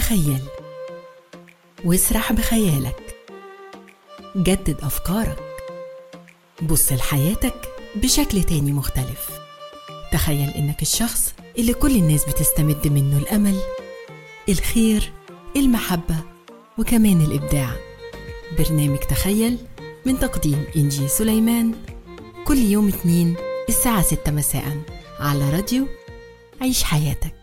تخيل واسرح بخيالك جدد أفكارك بص لحياتك بشكل تاني مختلف تخيل إنك الشخص اللي كل الناس بتستمد منه الأمل الخير المحبة وكمان الإبداع برنامج تخيل من تقديم إنجي سليمان كل يوم اثنين الساعة ستة مساء على راديو عيش حياتك